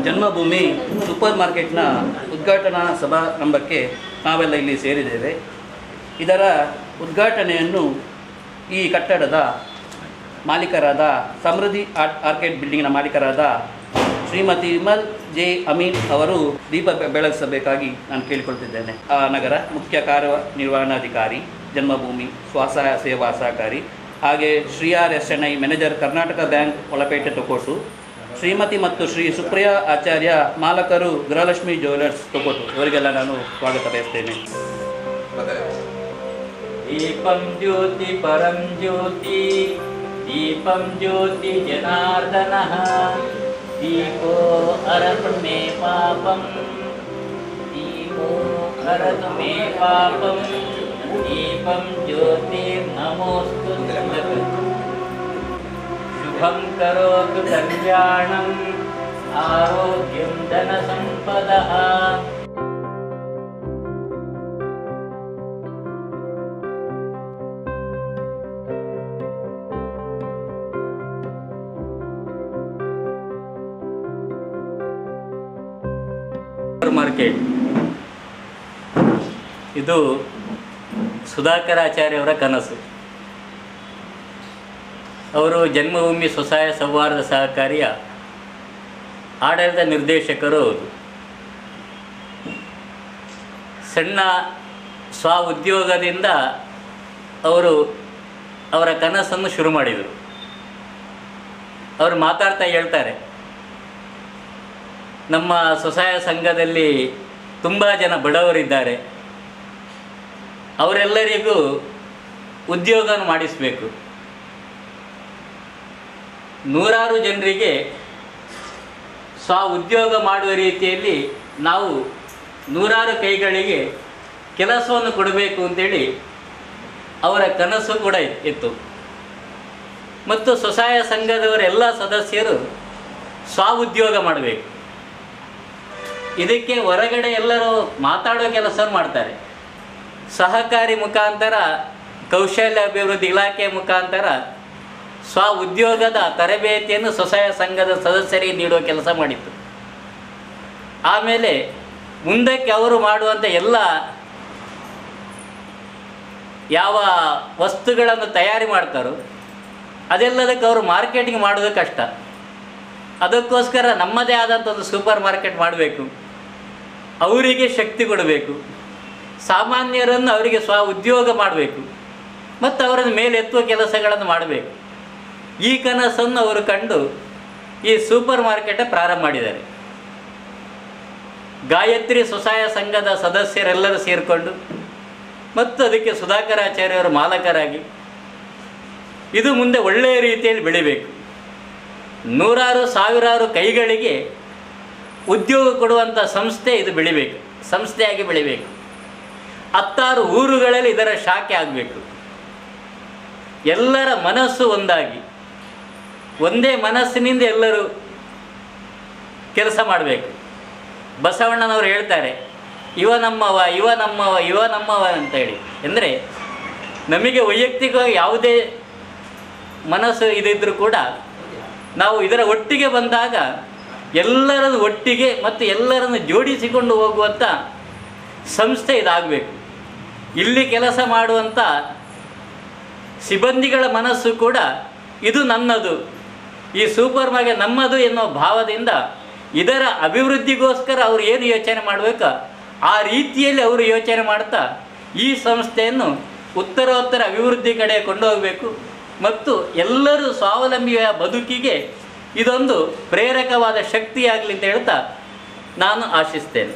ಜನ್ಮಭೂಮಿ super ಮಾರ್ಕೆಟ್ನ ಉದ್ಘಾಟನಾ ಸಮಾರಂಭಕ್ಕೆ ನಾವೆಲ್ಲ ಇಲ್ಲಿ ಸೇರಿದ್ದೇವೆ ಇದರ ಉದ್ಘಾಟನೆಯನ್ನು ಈ ಕಟ್ಟಡದ ಮಾಲೀಕರಾದ ಸಮೃದ್ಧಿ ಆರ್ಟ್ ಆರ್ಕೇಡ್ ಬಿಲ್ಡಿಂಗ್ನ ಮಾಲೀಕರಾದ ಶ್ರೀಮತಿ ವಿಮಲ್ ಜೆ ಅಮೀನ್ ಅವರು ದೀಪ ಬೆ- ಬೆಳಗಿಸಬೇಕಾಗಿ ನಾನು ಕೇಳಿಕೊಳ್ತಿದ್ದೇನೆ ಆ ನಗರ ಮುಖ್ಯ ಕಾರ್ಯನಿರ್ವಹಣಾಧಿಕಾರಿ ಜನ್ಮಭೂಮಿ ಸ್ವಸಹಾಯ ಸೇವಾ ಸಹಕಾರಿ ಹಾಗೆ Shri R S N I manager Karnataka bank Olapete Thokottu Shrimati ಮತ್ತು ಶ್ರೀ ಸುಪ್ರಿಯಾ ಆಚಾರ್ಯ ಮಾಲಕರು ಗೃಹಲಕ್ಷ್ಮಿ ಜ್ಯುವೆಲರ್ಸ್ ತೊಕೋಟು ಇವರಿಗೆಲ್ಲ ನಾನು ಸ್ವಾಗತ ಬಯಸ್ತೇನೆ दीपं ज्योति परं ज्योति दीपं ज्योति जनार्दनः दीपो हरतु मे पापं दीपो हरतु मे पापं दीपं ज्योतिर्नमोऽस्तु जगत् शुभं करोतु कल्याणम् आरोग्यं धनसम्पदः ಸೂಪರ್ ಮಾರ್ಕೆಟ್ ಇದು ಸುಧಾಕರ್ ಆಚಾರ್ಯವರ ಕನಸು ಅವರು ಜನ್ಮಭೂಮಿ ಸ್ವಸಹಾಯ ಸೌಹಾರ್ದ ಸಹಕಾರಿಯ ಆಡಳಿತ ನಿರ್ದೇಶಕರು ಹೌದು ಸಣ್ಣ ಸ್ವ ಉದ್ಯೋಗದಿಂದ ಅವರು ಅವರ ಕನಸನ್ನು ಶುರು ಮಾಡಿದರು ಅವರು ಮಾತಾಡ್ತಾ ಹೇಳ್ತಾರೆ ನಮ್ಮ ಸ್ವಸಹಾಯ ಸಂಘದಲ್ಲಿ ತುಂಬ ಜನ ಬಡವರಿದ್ದಾರೆ ಅವರೆಲ್ಲರಿಗೂ ಉದ್ಯೋಗ ಮಾಡಿಸಬೇಕು ನೂರಾರು ಜನರಿಗೆ ಸ್ವ ಉದ್ಯೋಗ ಮಾಡುವ ರೀತಿಯಲ್ಲಿ ನಾವು ನೂರಾರು ಕೈಗಳಿಗೆ ಕೆಲಸವನ್ನು ಕೊಡಬೇಕು ಅಂತೇಳಿ ಅವರ ಕನಸು ಕೂಡ ಇತ್ತು ಮತ್ತು ಸ್ವಸಹಾಯ ಸಂಘದವರ ಎಲ್ಲ ಸದಸ್ಯರು ಸ್ವ ಉದ್ಯೋಗ ಮಾಡಬೇಕು ಇದಕ್ಕೆ ಹೊರಗಡೆ ಎಲ್ಲರೂ ಮಾತಾಡೋ ಕೆಲಸ ಮಾಡ್ತಾರೆ ಸಹಕಾರಿ ಮುಖಾಂತರ ಕೌಶಲ್ಯ ಅಭಿವೃದ್ಧಿ ಇಲಾಖೆ ಮುಖಾಂತರ ಸ್ವ ಉದ್ಯೋಗದ ತರಬೇತಿಯನ್ನು ಸ್ವಸಹಾಯ ಸಂಘದ ಸದಸ್ಯರಿಗೆ ನೀಡುವ ಕೆಲಸ ಮಾಡಿತ್ತು ಆಮೇಲೆ ಮುಂದಕ್ಕೆ ಅವರು ಮಾಡುವಂಥ ಎಲ್ಲ ಯಾವ ವಸ್ತುಗಳನ್ನು ತಯಾರಿ ಮಾಡ್ತಾರೋ ಅದೆಲ್ಲದಕ್ಕೆ ಅವರು ಮಾರ್ಕೆಟಿಂಗ್ ಮಾಡೋದು ಕಷ್ಟ ಅದಕ್ಕೋಸ್ಕರ ನಮ್ಮದೇ ಆದಂಥ ಒಂದು ಸೂಪರ್ ಮಾರ್ಕೆಟ್ ಮಾಡಬೇಕು ಅವರಿಗೆ ಶಕ್ತಿ ಕೊಡಬೇಕು ಸಾಮಾನ್ಯರನ್ನು ಅವರಿಗೆ ಸ್ವ ಉದ್ಯೋಗ ಮಾಡಬೇಕು ಮತ್ತು ಅವರನ್ನು ಮೇಲೆತ್ತುವ ಕೆಲಸಗಳನ್ನು ಮಾಡಬೇಕು ಈ ಕನಸನ್ನು ಅವರು ಕಂಡು ಈ ಸೂಪರ್ ಮಾರ್ಕೆಟ್ ಪ್ರಾರಂಭ ಮಾಡಿದ್ದಾರೆ ಗಾಯತ್ರಿ ಸ್ವಸಹಾಯ ಸಂಘದ ಸದಸ್ಯರೆಲ್ಲರೂ ಸೇರಿಕೊಂಡು ಮತ್ತು ಅದಕ್ಕೆ ಸುಧಾಕರಾಚಾರ್ಯವರು ಮಾಲಕರಾಗಿ ಇದು ಮುಂದೆ ಒಳ್ಳೆಯ ರೀತಿಯಲ್ಲಿ ಬೆಳಿಬೇಕು ನೂರಾರು ಸಾವಿರಾರು ಕೈಗಳಿಗೆ ಉದ್ಯೋಗ ಕೊಡುವಂಥ ಸಂಸ್ಥೆ ಇದು ಬೆಳಿಬೇಕು ಸಂಸ್ಥೆಯಾಗಿ ಬೆಳಿಬೇಕು ಹತ್ತಾರು ಊರುಗಳಲ್ಲಿ ಇದರ ಶಾಖೆ ಆಗಬೇಕು ಎಲ್ಲರ ಮನಸ್ಸು ಒಂದಾಗಿ ಒಂದೇ ಮನಸ್ಸಿನಿಂದ ಎಲ್ಲರೂ ಕೆಲಸ ಮಾಡಬೇಕು ಬಸವಣ್ಣನವರು ಹೇಳ್ತಾರೆ ಇವ ನಮ್ಮವ ಇವ ನಮ್ಮವ ಇವ ನಮ್ಮವ ಅಂತೇಳಿ ಅಂದರೆ ನಮಗೆ ವೈಯಕ್ತಿಕವಾಗಿ ಯಾವುದೇ ಮನಸ್ಸು ಇದಿದ್ರೂ ಕೂಡ ನಾವು ಇದರ ಒಟ್ಟಿಗೆ ಬಂದಾಗ ಎಲ್ಲರನ್ನು ಒಟ್ಟಿಗೆ ಮತ್ತು ಎಲ್ಲರನ್ನು ಜೋಡಿಸಿಕೊಂಡು ಹೋಗುವಂಥ ಸಂಸ್ಥೆ ಇದಾಗಬೇಕು ಇಲ್ಲಿ ಕೆಲಸ ಮಾಡುವಂಥ ಸಿಬ್ಬಂದಿಗಳ ಮನಸ್ಸು ಕೂಡ ಇದು ನನ್ನದು ಈ ಸೂಪರ್ ಮಾರ್ಕೆಟ್ ನಮ್ಮದು ಎನ್ನುವ ಭಾವದಿಂದ ಇದರ ಅಭಿವೃದ್ಧಿಗೋಸ್ಕರ ಅವರು ಏನು ಯೋಚನೆ ಮಾಡಬೇಕು ಆ ರೀತಿಯಲ್ಲಿ ಅವರು ಯೋಚನೆ ಮಾಡ್ತಾ ಈ ಸಂಸ್ಥೆಯನ್ನು ಉತ್ತರೋತ್ತರ ಅಭಿವೃದ್ಧಿ ಕಡೆ ಕೊಂಡೋಗಬೇಕು ಮತ್ತು ಎಲ್ಲರೂ ಸ್ವಾವಲಂಬಿಯ ಬದುಕಿಗೆ ಇದೊಂದು ಪ್ರೇರಕವಾದ ಶಕ್ತಿಯಾಗಲಿ ಅಂತ ಹೇಳ್ತಾ ನಾನು ಆಶಿಸ್ತೇನೆ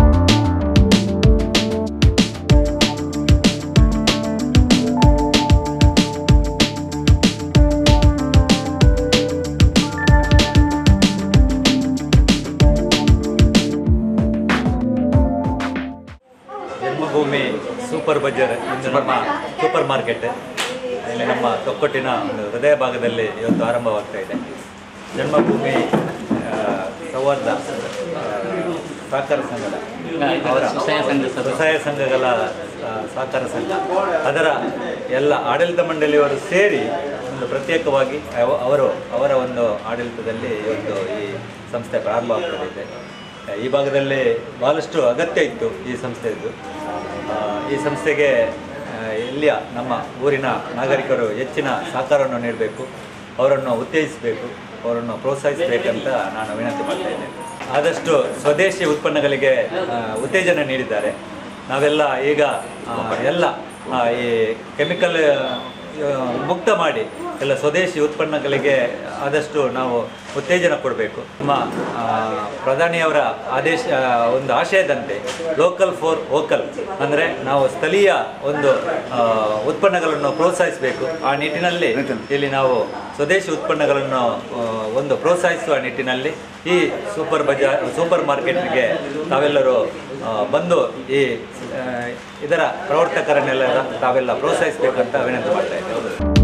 ಜನ್ಮಭೂಮಿ ಸೂಪರ್ ಬಜಾರ್ ಇಂದು ನಮ್ಮ ಸೂಪರ್ ಮಾರ್ಕೆಟ್ ಇಲ್ಲಿ ನಮ್ಮ ತೊಕ್ಕೊಟ್ಟಿನ ಒಂದು ಹೃದಯ ಭಾಗದಲ್ಲಿ ಇವತ್ತು ಆರಂಭವಾಗ್ತಾ ಇದೆ ಜನ್ಮಭೂಮಿ ಆ, ಸೌಹಾರ್ದ ಆ, ಸಹಕಾರ ಸಂಘದ ಅವರ ಸ್ವಸಹಾಯ ಸಂಘ ಸದಸ್ಯ. ಸ್ವಸಹಾಯ ಸಂಘಗಳ ಆ, ಸಹಕಾರ ಸಂಘ ಅದರ ಎಲ್ಲ ಆಡಳಿತ ಮಂಡಳಿಯವರು ಸೇರಿ ಒಂದು ಪ್ರತ್ಯೇಕವಾಗಿ ಅವ- ಅವರು ಅವರ ಒಂದು ಆಡಳಿತದಲ್ಲಿ ಇವತ್ತು ಈ ಸಂಸ್ಥೆ ಪ್ರಾರಂಭ ಆಗ್ತದೆ ಇದೆ ಈ ಭಾಗದಲ್ಲಿ ಬಹಳಷ್ಟು ಅಗತ್ಯ ಇತ್ತು ಈ ಸಂಸ್ಥೆಯದ್ದು ಆ, ಈ ಸಂಸ್ಥೆಗೆ ಆ, ಇಲ್ಲಿಯ ನಮ್ಮ ಊರಿನ ನಾಗರಿಕರು ಹೆಚ್ಚಿನ ಸಹಕಾರವನ್ನು ನೀಡಬೇಕು ಅವರನ್ನು ಉತ್ತೇಜಿಸಬೇಕು ಅವರನ್ನು ಪ್ರೋತ್ಸಾಹಿಸಬೇಕಂತ ನಾನು ವಿನಂತಿ ಮಾಡ್ತಾ ಇದ್ದೇನೆ ಆದಷ್ಟು ಸ್ವದೇಶಿ ಉತ್ಪನ್ನಗಳಿಗೆ ಆ, ಉತ್ತೇಜನ ನೀಡಿದ್ದಾರೆ ನಾವೆಲ್ಲ ಈಗ ಆ, ಎಲ್ಲ ಆ, ಈ ಕೆಮಿಕಲ್ ಮುಕ್ತ ಮಾಡಿ ಎಲ್ಲ ಸ್ವದೇಶಿ ಉತ್ಪನ್ನಗಳಿಗೆ ಆದಷ್ಟು ನಾವು ಉತ್ತೇಜನ ಕೊಡಬೇಕು ನಮ್ಮ ಆ, ಪ್ರಧಾನಿಯವರ ಆದೇಶ ಆ, ಒಂದು ಆಶಯದಂತೆ ಲೋಕಲ್ ಫಾರ್ ವೋಕಲ್ ಅಂದರೆ ನಾವು ಸ್ಥಳೀಯ ಒಂದು ಆ, ಉತ್ಪನ್ನಗಳನ್ನು ಪ್ರೋತ್ಸಾಹಿಸಬೇಕು ಆ ನಿಟ್ಟಿನಲ್ಲಿ ಇಲ್ಲಿ ನಾವು ಸ್ವದೇಶಿ ಉತ್ಪನ್ನಗಳನ್ನು ಆ, ಒಂದು ಪ್ರೋತ್ಸಾಹಿಸುವ ನಿಟ್ಟಿನಲ್ಲಿ ಈ ಸೂಪರ್ ಬಜಾರ್ ಸೂಪರ್ ಮಾರ್ಕೆಟ್ಗೆ ತಾವೆಲ್ಲರೂ ಆ, ಬಂದು ಈ ಆ, ಇದರ ಪ್ರವರ್ತಕರನ್ನೆಲ್ಲ ತಾವೆಲ್ಲ ಪ್ರೋತ್ಸಾಹಿಸಬೇಕಂತ ವಿನಂತಿ ಮಾಡ್ತಾ ಇದ್ದೇವೆ